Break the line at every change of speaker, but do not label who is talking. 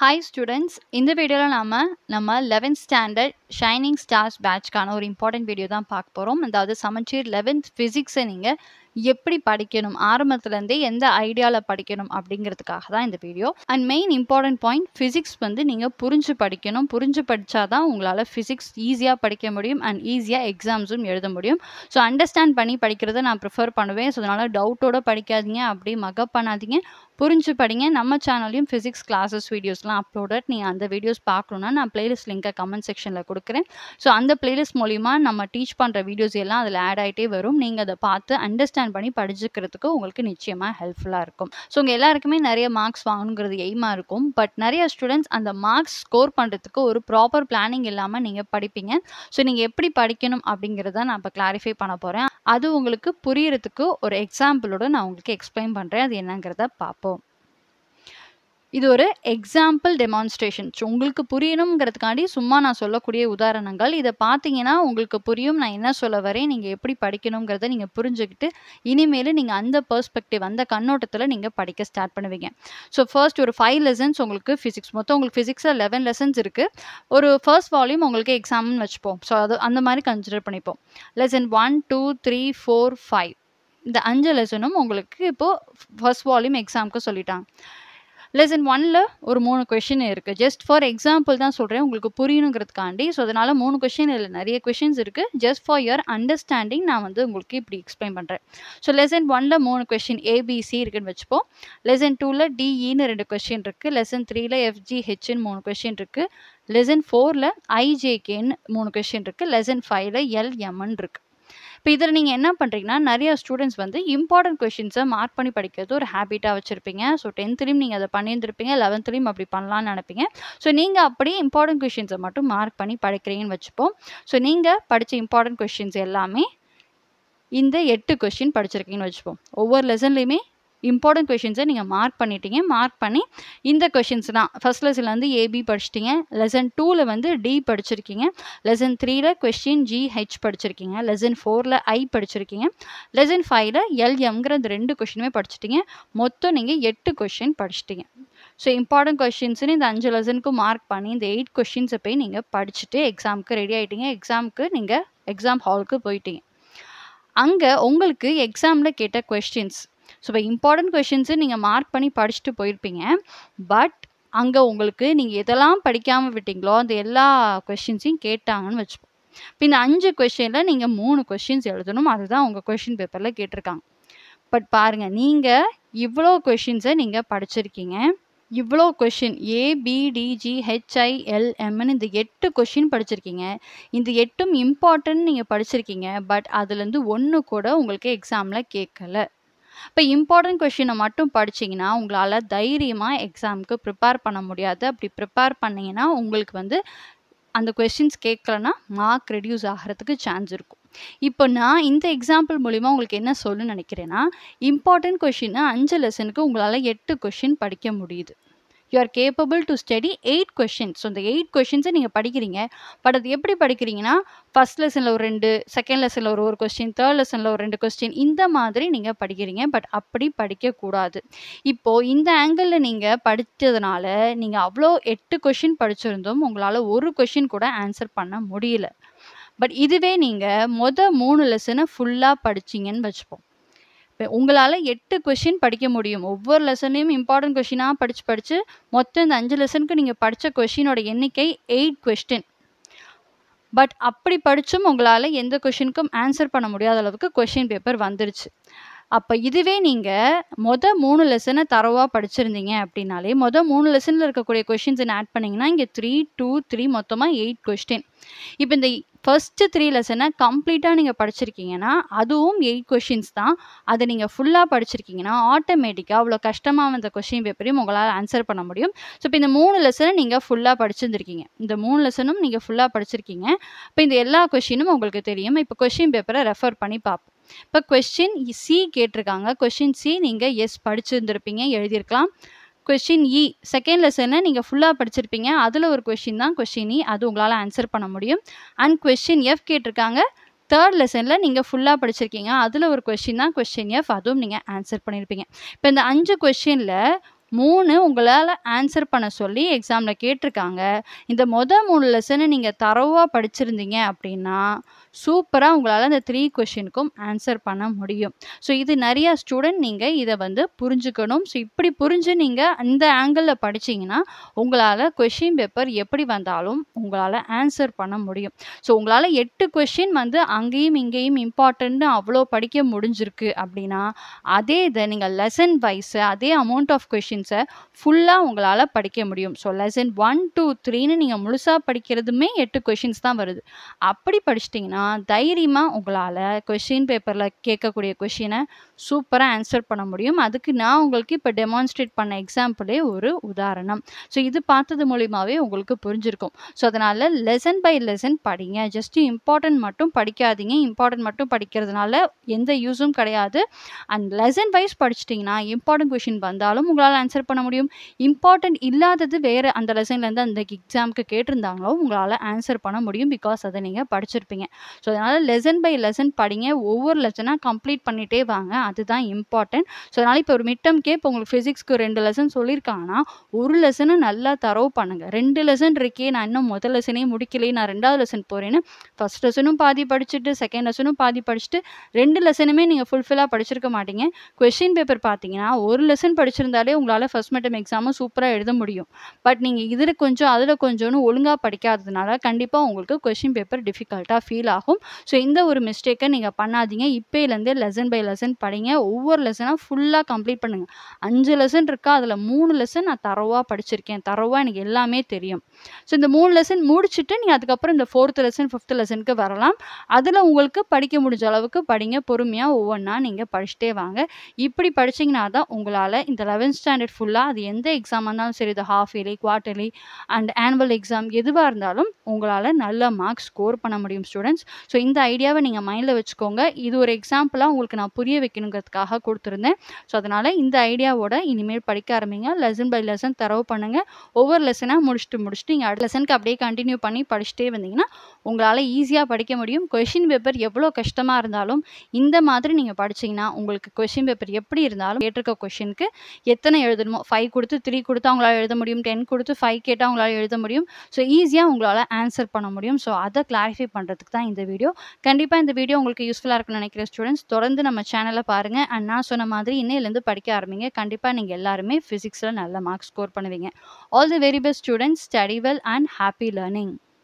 Hi students இந்த வீடியோவில் நாம நம்ம 11th ஸ்டாண்டர்ட் ஷைனிங் ஸ்டார்ஸ் பேட்ச்க்கான ஒரு இம்பார்ட்டன்ட் வீடியோ தான் பார்க்க போகிறோம் அதாவது சமச்சீர் 11th ஃபிசிக்ஸை நீங்கள் எப்படி படிக்கணும் ஆரம்பத்துலேருந்தே எந்த ஐடியாவில் படிக்கணும் அப்படிங்கிறதுக்காக தான் இந்த video and main important point physics வந்து நீங்கள் புரிஞ்சு படிக்கணும் புரிஞ்சு படித்தா தான் உங்களால் ஃபிசிக்ஸ் ஈஸியாக படிக்க முடியும் அண்ட் ஈஸியாக எக்ஸாம்ஸும் எழுத முடியும் ஸோ அண்டர்ஸ்டாண்ட் பண்ணி படிக்கிறத நான் ப்ரிஃபர் பண்ணுவேன் ஸோ அதனால் டவுட்டோட படிக்காதீங்க அப்படியே மக்கப் பண்ணாதீங்க புரிஞ்சு படிங்க நம்ம சேனல்லையும் ஃபிசிக்ஸ் கிளாஸஸ் வீடியோஸ்லாம் அப்லோடட் நீங்கள் அந்த வீடியோஸ் பார்க்கணுன்னா நான் பிளேலிஸ்ட் லிங்கை கமெண்ட் செக்ஷனில் கொடுக்குறேன் ஸோ அந்த பிளேலிஸ்ட் மூலிமா நம்ம டீச் பண்ணுற வீடியோஸ் எல்லாம் அதில் ஆட் ஆகிட்டே வரும் நீங்கள் அதை பார்த்து அண்டர்ஸ்டாண்ட் பண்ணி படிச்சுக்கிறதுக்கு உங்களுக்கு நிச்சயமாக ஹெல்ப்ஃபுல்லாக இருக்கும் ஸோ உங்கள் எல்லாருக்குமே நிறைய மார்க்ஸ் வாங்கணுங்கிறது எய்மாக இருக்கும் பட் நிறைய ஸ்டூடெண்ட்ஸ் அந்த மார்க்ஸ் ஸ்கோர் பண்ணுறதுக்கு ஒரு ப்ராப்பர் பிளானிங் இல்லாமல் நீங்கள் படிப்பீங்க ஸோ நீங்கள் எப்படி படிக்கணும் அப்படிங்கிறத நான் இப்போ கிளாரிஃபை பண்ண போகிறேன் அது உங்களுக்கு புரியறதுக்கு ஒரு எக்ஸாம்பிளோட நான் உங்களுக்கு எக்ஸ்பிளைன் பண்ணுறேன் அது என்னங்கிறத பார்ப்போம் இது ஒரு எக்ஸாம்பிள் டெமான்ஸ்ட்ரேஷன் உங்களுக்கு புரியணுங்கிறதுக்காண்டி சும்மா நான் சொல்லக்கூடிய உதாரணங்கள் இதை பார்த்தீங்கன்னா உங்களுக்கு புரியும் நான் என்ன சொல்ல வரேன் நீங்கள் எப்படி படிக்கணுங்கிறத நீங்கள் புரிஞ்சுக்கிட்டு இனிமேல் நீங்கள் அந்த பெர்ஸ்பெக்டிவ் அந்த கண்ணோட்டத்தில் நீங்கள் படிக்க ஸ்டார்ட் பண்ணுவீங்க ஸோ ஃபர்ஸ்ட் ஒரு ஃபைவ் லெசன்ஸ் உங்களுக்கு ஃபிசிக்ஸ் மொத்தம் உங்களுக்கு ஃபிசிக்ஸில் லெவன் லெசன்ஸ் இருக்குது ஒரு ஃபர்ஸ்ட் வால்யூம் உங்களுக்கு எக்ஸாம்னு வச்சுப்போம் ஸோ அது அந்த மாதிரி கன்சிடர் பண்ணிப்போம் lesson one two three four five இந்த அஞ்சு லெசனும் உங்களுக்கு இப்போது ஃபர்ஸ்ட் வால்யூம் எக்ஸாமுக்கு சொல்லிட்டாங்க லெசன் ஒனில் ஒரு மூணு கொஷின் இருக்குது ஜஸ்ட் ஃபார் எக்ஸாம்பிள் தான் சொல்கிறேன் உங்களுக்கு புரியணுங்கிறதுக்காண்டி ஸோ அதனால் மூணு கொஷின் இல்லை நிறைய கொஷின்ஸ் இருக்குது ஜஸ்ட் ஃபார் யுவர் அண்டர்ஸ்டாண்டிங் நான் வந்து உங்களுக்கு இப்படி எக்ஸ்பிளைன் பண்ணுறேன் ஸோ லெசன் ஒனில் மூணு கொஷின் ஏபிசி இருக்குன்னு வச்சுப்போம் லெசன் டூவில் டிஇன்னு ரெண்டு கொஷின் இருக்குது லெசன் த்ரீல எஃப்ஜிஹெச்னு மூணு கொஷின் இருக்குது லெசன் ஃபோரில் ஐஜேகேன்னு மூணு கொஷின் இருக்குது லெசன் ஃபைவ்ல எல்எம்ன்னு இருக்குது இப்போ இதில் நீங்கள் என்ன பண்ணுறீங்கன்னா நிறைய ஸ்டூடெண்ட்ஸ் வந்து இம்பார்ட்டன்ட் கொஷின்ஸை மார்க் பண்ணி படிக்கிறது ஒரு ஹேபிட்டாக வச்சுருப்பீங்க ஸோ டென்த்லேயும் நீங்கள் அதை பண்ணியிருந்திருப்பீங்க லெவன்த்லேயும் அப்படி பண்ணலான்னு நினைப்பீங்க ஸோ நீங்கள் அப்படியே இம்பார்ட்டன்ட் கொஷின்ஸை மட்டும் மார்க் பண்ணி படிக்கிறீங்கன்னு வச்சுப்போம் ஸோ நீங்கள் படித்த இம்பார்ட்டன்ட் கொஷின்ஸ் எல்லாமே இந்த எட்டு கொஷின் படிச்சிருக்கீங்கன்னு வச்சுப்போம் ஒவ்வொரு லெசன்லேயுமே இம்பார்ட்டன்ட் கொஷின்ஸை நீங்கள் மார்க் பண்ணிட்டீங்க மார்க் பண்ணி இந்த கொஷின்ஸ் தான் ஃபஸ்ட் லெசனில் வந்து ஏபி படிச்சிட்டிங்க லெசன் டூவில் வந்து டி படிச்சிருக்கீங்க லெசன் த்ரீல கொஷின் ஜி ஹெச் படிச்சிருக்கீங்க லெசன் ஃபோரில் ஐ படிச்சிருக்கீங்க லெசன் ஃபைவ்ல எல்எம்ங்கிற இந்த ரெண்டு கொஷினுமே படிச்சிட்டிங்க மொத்தம் நீங்கள் எட்டு கொஷின் படிச்சிட்டிங்க ஸோ இம்பார்ட்டன்ட் கொஷின்ஸ்னு இந்த அஞ்சு லெசனுக்கு மார்க் பண்ணி இந்த எயிட் கொஷின்ஸை போய் நீங்கள் படிச்சுட்டு எக்ஸாமுக்கு ரெடி ஆகிட்டீங்க எக்ஸாமுக்கு நீங்கள் எக்ஸாம் ஹாலுக்கு போயிட்டீங்க அங்கே உங்களுக்கு எக்ஸாமில் கேட்ட கொஸ்டின்ஸ் ஸோ இப்போ இம்பார்ட்டன்ட் கொஷின்ஸு நீங்கள் மார்க் பண்ணி படிச்சுட்டு போயிருப்பீங்க பட் அங்கே உங்களுக்கு நீங்கள் எதெல்லாம் படிக்காமல் விட்டீங்களோ அந்த எல்லா கொஷின்ஸையும் கேட்டாங்கன்னு வச்சுப்போம் இப்போ இந்த அஞ்சு கொஷினில் நீங்கள் மூணு கொஷின்ஸ் எழுதணும் அதுதான் உங்கள் கொஷின் பேப்பரில் கேட்டிருக்காங்க பட் பாருங்கள் நீங்கள் இவ்வளோ கொஷின்ஸை நீங்கள் படிச்சிருக்கீங்க இவ்வளோ கொஷின் ஏபிடிஜிஹெச்ஐஎல்எம்னு இந்த எட்டு கொஷின் படிச்சிருக்கீங்க இந்த எட்டும் இம்பார்ட்டன்ட் நீங்கள் படிச்சிருக்கீங்க பட் அதுலேருந்து ஒன்று கூட உங்களுக்கு எக்ஸாமில் கேட்கல இப்போ இம்பார்ட்டன்ட் கொஷினை மட்டும் படிச்சிங்கன்னா உங்களால் தைரியமாக எக்ஸாமுக்கு ப்ரிப்பேர் பண்ண முடியாது அப்படி ப்ரிப்பேர் பண்ணிங்கன்னா உங்களுக்கு வந்து அந்த கொஷின்ஸ் கேட்கலன்னா மார்க் ரெடியூஸ் ஆகிறதுக்கு சான்ஸ் இருக்கும் இப்போ நான் இந்த எக்ஸாம்பிள் மூலிமா உங்களுக்கு என்ன சொல்ல நினைக்கிறேன்னா இம்பார்ட்டன்ட் கொஷினை அஞ்சு லெசனுக்கு உங்களால் எட்டு கொஷின் படிக்க முடியுது you are capable to study eight questions so இந்த எயிட் கொஷின்ஸை நீங்கள் படிக்கிறீங்க பட் அது எப்படி படிக்கிறீங்கன்னா ஃபஸ்ட் லெசனில் ஒரு ரெண்டு செகண்ட் லெசனில் ஒரு ஒரு கொஸ்டின் தேர்ட் லெசனில் ஒரு ரெண்டு கொஸ்டின் இந்த மாதிரி நீங்கள் படிக்கிறீங்க பட் அப்படி படிக்கக்கூடாது இப்போது இந்த ஆங்கிளில் நீங்கள் படித்ததுனால நீங்கள் அவ்வளோ எட்டு கொஷின் படிச்சிருந்தும் உங்களால் ஒரு கொஷின் கூட ஆன்சர் பண்ண முடியல பட் இதுவே நீங்கள் மொதல் மூணு லெசனை ஃபுல்லாக படிச்சிங்கன்னு வச்சுப்போம் இப்போ உங்களால் எட்டு கொஷின் படிக்க முடியும் ஒவ்வொரு லெசன்லையும் இம்பார்ட்டன்ட் கொஷினாக படித்து படித்து மொத்தம் இந்த அஞ்சு லெசனுக்கு நீங்கள் படித்த கொஷினோட எண்ணிக்கை எயிட் கொஸ்டின் பட் அப்படி படித்தும் உங்களால் எந்த கொஷினுக்கும் ஆன்சர் பண்ண முடியாத அளவுக்கு கொஷின் பேப்பர் வந்துருச்சு அப்போ இதுவே நீங்கள் மொதல் மூணு லெசனை தரவாக படிச்சிருந்தீங்க அப்படின்னாலே மொதல் மூணு லெசனில் இருக்கக்கூடிய கொஷின்ஸ் ஆட் பண்ணிங்கன்னா இங்கே த்ரீ டூ த்ரீ மொத்தமாக எயிட் கொஸ்டின் இப்போ இந்த ஃபஸ்ட்டு த்ரீ லெசனை கம்ப்ளீட்டாக நீங்கள் படிச்சிருக்கீங்கன்னா அதுவும் எயிட் கொஷின்ஸ் தான் அதை நீங்கள் ஃபுல்லாக படிச்சிருக்கீங்கன்னா ஆட்டோமேட்டிக்காக அவ்வளோ கஷ்டமாக வந்த கொஷின் பேப்பரையும் உங்களால் ஆன்சர் பண்ண முடியும் ஸோ இப்போ இந்த மூணு லெசனை நீங்கள் ஃபுல்லாக படிச்சிருந்துருக்கீங்க இந்த மூணு லெசனும் நீங்கள் ஃபுல்லாக படிச்சிருக்கீங்க இப்போ இந்த எல்லா கொஷினும் உங்களுக்கு தெரியும் இப்போ கொஷின் பேப்பரை ரெஃபர் பண்ணி பார்ப்போம் இப்போ கொஷின் சி கேட்டிருக்காங்க கொஷின் சி நீங்கள் எஸ் படிச்சிருந்துருப்பீங்க எழுதியிருக்கலாம் கொஷின் இ செகண்ட் லெசனை நீங்கள் ஃபுல்லாக படிச்சிருப்பீங்க அதில் ஒரு கொஷின் தான் கொஷின் இ அது உங்களால் ஆன்சர் பண்ண முடியும் அண்ட் கொஷின் எஃப் கேட்டிருக்காங்க தேர்ட் லெசனில் நீங்கள் ஃபுல்லாக படிச்சிருக்கீங்க அதில் ஒரு கொஷின் தான் கொஷின் எஃப் அதுவும் நீங்கள் ஆன்சர் பண்ணியிருப்பீங்க இப்போ இந்த அஞ்சு கொஷினில் 3 உங்களால ஆன்சர் பண்ண சொல்லி எக்ஸாம்ல கேட்டிருக்காங்க. இந்த மொத 3 லெசன நீங்க தரோவா படிச்சிருந்தீங்க அப்டின்னா, சூப்பரா உங்களால அந்த 3 கொஸ்டினுக்கும் ஆன்சர் பண்ண முடியும். ஸோ இது நெறைய ஸ்டூடண்ட் நீங்க இத வந்து புரிஞ்சுக்கணும். ஸோ இப்டி புரிஞ்சு நீங்க இந்த ஆங்கிள்ல படிச்சீங்கன்னா, உங்களால கொஸ்டின் பேப்பர் எப்படி வந்தாலும் உங்களால ஆன்சர் பண்ண முடியும். ஸோ உங்களால 8 கொஸ்டின் வந்து அங்கேயும், இங்கேயும் இம்பார்ட்டன்ட்னு அவ்ளோ படிக்க முடிஞ்சிருக்கு அப்டின்னா, அதே இத நீங்க லெசன் வைஸ் அதே அமௌண்ட் ஆஃப் கொஸ்டின்ஸ ஃபுல்லா உங்களால படிக்க முடியும். ஸோ லெசன் 1, 2, 3ன்னு நீங்க முழுசா படிக்கிறதுமே 8 கொஸ்டின்ஸ் தான் வருது. அப்படி படிச்சிட்டீங்கன்னா, தைரியமா உங்களால கொஸ்டின் பேப்பர்ல கேட்கக்கூடிய கொஸ்டின சூப்பரா ஆன்சர் பண்ண முடியும். அதுக்கு நான் உங்களுக்கு இப்ப டெமான்ஸ்ட்ரேட் பண்ண எக்ஸாம்பிளே ஒரு உதாரணம். ஸோ இது பார்த்தது மூலியமாவே உங்களுக்கு புரிஞ்சிருக்கும். ஸோ அதனால லெசன் பை லெசன் படிங்க. ஜஸ்ட் இம்பார்ட்டன்ட் மட்டும் படிக்காதீங்க. இம்பார்ட்டன்ட் மட்டும் படிக்கிறதுனால எந்த யூஸும் கிடையாது. அண்ட் லெசன் வைஸ் படிச்சிட்டீங்கன்னா, இம்பார்ட்டன்ட் கொஸ்டின் வந்தாலும் உங்களால ஆன்சர் பண்ண முடியும். இம்பார்ட்டன்ட் இல்லாதது வேற அந்த லெசன்லேருந்து அந்த எக்ஸாம்க்கு கேட்டிருந்தாங்களோ, உங்களால ஆன்சர் பண்ண முடியும். பிகாஸ் அத நீங்க படிச்சிருப்பீங்க. ஸோ அதனால லெசன் பை லெசன் படிங்க. ஒவ்வொரு லெசனா கம்ப்ளீட் பண்ணிட்டே வாங்க. அதுதான் இம்பார்ட்டன்ட். ஸோ அதனால இப்ப ஒரு மிட் டெர்ம்க்கே இப்ப உங்களுக்கு பிசிக்ஸ்க்கு 2 லெசன் சொல்லியிருக்காங்கன்னா, ஒரு லெசன நல்லா தரோவ் பண்ணுங்க. 2 லெசன் இருக்கே நான் இன்னும் மொத லெசனே முடிக்கலையே, நான் 2வது லெசன் போறேன்னு, ஃபர்ஸ்ட் லெசனும் பாதி படிச்சுட்டு, செகண்ட் லெசனும் பாதி படிச்சுட்டு, 2 லெசனுமே நீங்க ஃபுல்ஃபில்லா படிச்சிருக்க மாட்டீங்க. கொஸ்டின் பேப்பர் பார்த்தீங்கன்னா, ஒரு லெசன் படிச்சிருந்தாலே உங்களால ஃபர்ஸ்ட் மிட் டெர்ம் எக்ஸாம சூப்பரா எழுத முடியும். பட் நீங்க இதுல கொஞ்சம், அதுல கொஞ்சம்னு ஒழுங்கா படிக்காததுனால, கண்டிப்பா உங்களுக்கு கொஸ்டின் பேப்பர் டிஃபிகல்ட்டா ஃபீல் ஆகும். ஸோ இந்த ஒரு மிஸ்டேக்க நீங்க பண்ணாதீங்க. இப்பயிலேருந்தே லெசன் பை லெசன் படிங்க. ஒவ்வொரு லெசனா ஃபுல்லா கம்ப்ளீட் பண்ணுங்க. 5 லெசன் இருக்கா, அதுல 3 லெசன் நான் தரோவா படிச்சிருக்கேன். தரோவா எனக்கு எல்லாமே தெரியும். ஸோ இந்த 3 லெசன் முடிச்சுட்டு, நீங்க அதுக்கப்புறம் இந்த 4த் லெசன், 5த் லெசனுக்கு வரலாம். அதுல உங்களுக்கு படிக்க முடிஞ்ச அளவுக்கு படிங்க. பொறுமையா ஒவ்வொன்னா நீங்க படிச்சுட்டே வாங்க. இப்படி படிச்சீங்கன்னா தான் உங்களால இந்த 11த் ஸ்டாண்டர்ட் ஃபுல்லா அது எந்த எக்ஸாமா இருந்தாலும் சரி, இது half yearly, quarterly and annual exam எதுவா இருந்தாலும் உங்களால நல்ல மார்க்ஸ் ஸ்கோர் பண்ண முடியும் ஸ்டூடண்ட்ஸ். ஸோ இந்த ஐடியாவ நீங்க மைண்ட்ல வச்சுக்கோங்க. இது ஒரு எக்ஸாம்பிளா உங்களுக்கு நான் புரிய வைக்கணுங்கிறதுக்காக குடுத்துருந்தேன். ஸோ அதனால இந்த ஐடியாவோட இனிமேல் படிக்க ஆரம்பிங்க. லெசன் பை லெசன் தரோவ் பண்ணுங்க. ஒவ்வொரு லெசனா முடிச்சுட்டு, முடிச்சுட்டு நீங்க அடுத்த லெசனுக்கு அப்படியே கன்டின்யூ பண்ணி படிச்சுட்டே வந்தீங்கன்னா, உங்களால ஈஸியா படிக்க முடியும். கொஸ்டின் பேப்பர் எவ்வளோ கஷ்டமா இருந்தாலும், இந்த மாதிரி நீங்க படிச்சீங்கன்னா, உங்களுக்கு கொஸ்டின் பேப்பர் எப்படி இருந்தாலும் கேட்டிருக்க கொஸ்டினுக்கு எத்தன எழுதணுமோ 5 குடுத்து, 3 குடுத்தா உங்களால எழுத முடியும். 10 குடுத்து 5 கேட்டா உங்களால எழுத முடியும். ஸோ ஈஸியா உங்களால ஆன்சர் பண்ண முடியும். ஸோ அத கிளாரிஃபை பண்றதுக்கு தான் இந்த வீடியோ. கண்டிப்பா இந்த வீடியோ உங்களுக்கு யூஸ்ஃபுல்லா இருக்கும்னு நினைக்கிறேன் ஸ்டூடண்ட்ஸ். தொடர்ந்து நம்ம சேனல பாருங்க. அண்ட் நான் சொன்ன மாதிரி இன்னையிலேருந்து படிக்க ஆரம்பிங்க. கண்டிப்பா நீங்க எல்லாருமே பிசிக்ஸ்ல நல்ல மார்க்ஸ் ஸ்கோர் பண்ணுவீங்க. All the very best students. Study well and happy learning.